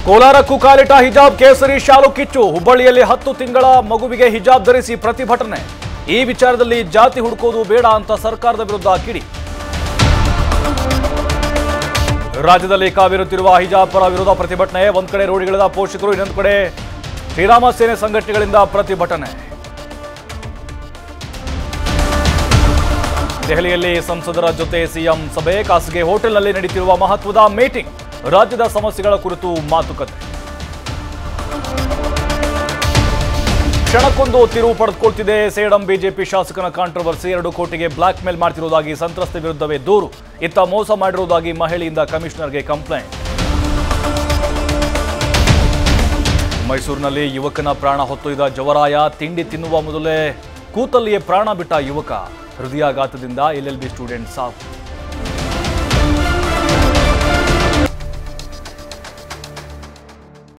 ಕೋಲಾರಕ್ಕೂ ಕಾಲಿಟ್ಟ ಹಿಜಾಬ್ ಕೇಸರಿ ಶಾಲು ಕಿಚ್ಚು ಹುಬ್ಬಳ್ಳಿಯಲ್ಲಿ ಹತ್ತು ತಿಂಗಳ ಮಗುವಿಗೆ ಹಿಜಾಬ್ ಧರಿಸಿ ಪ್ರತಿಭಟನೆ ಈ ವಿಚಾರದಲ್ಲಿ ಜಾತಿ ಹುಡುಕೋದು ಬೇಡ ಅಂತ ಸರ್ಕಾರದ ವಿರುದ್ಧ ಕಿಡಿ ರಾಜ್ಯದಲ್ಲಿ ಕಾವಿರುತ್ತಿರುವ ಹಿಜಾಬ್ ಪರ ವಿರೋಧ ಪ್ರತಿಭಟನೆ ಒಂದ್ ಕಡೆ ರೋಡಿಗಳಿಂದ ಪೋಷಕರು ಇನ್ನೊಂದು ಕಡೆ ಶ್ರೀರಾಮ ಸೇನೆ ಸಂಘಟನೆಗಳಿಂದ ಪ್ರತಿಭಟನೆ ದೆಹಲಿಯಲ್ಲಿ ಸಂಸದರ ಜೊತೆ ಸಿಎಂ ಸಭೆ ಖಾಸಗಿ ಹೋಟೆಲ್ನಲ್ಲಿ ನಡೀತಿರುವ ಮಹತ್ವದ ಮೀಟಿಂಗ್ ರಾಜ್ಯದ ಸಮಸ್ಯೆಗಳ ಕುರಿತು ಮಾತುಕತೆ ಕ್ಷಣಕ್ಕೊಂದು ತಿರುವು ಪಡೆದುಕೊಳ್ತಿದೆ ಸೇಡಂ ಬಿಜೆಪಿ ಶಾಸಕನ ಕಾಂಟ್ರವರ್ಸಿ ಎರಡು ಕೋಟಿಗೆ ಬ್ಲಾಕ್ ಮೇಲ್ ಮಾಡ್ತಿರುವುದಾಗಿ ಸಂತ್ರಸ್ತೆ ವಿರುದ್ಧವೇ ದೂರು ಇತ್ತ ಮೋಸ ಮಾಡಿರುವುದಾಗಿ ಮಹಿಳೆಯಿಂದ ಕಮಿಷನರ್ಗೆ ಕಂಪ್ಲೇಂಟ್ ಮೈಸೂರಿನಲ್ಲಿ ಯುವಕನ ಪ್ರಾಣ ಹೊತ್ತೊಯ್ದ ಜವರಾಯ ತಿಂಡಿ ತಿನ್ನುವ ಮೊದಲೇ ಕೂತಲ್ಲಿಯೇ ಪ್ರಾಣ ಬಿಟ್ಟ ಯುವಕ ಹೃದಯಾಘಾತದಿಂದ ಎಲ್ಎಲ್ಬಿ ಸ್ಟೂಡೆಂಟ್ ಸಾವು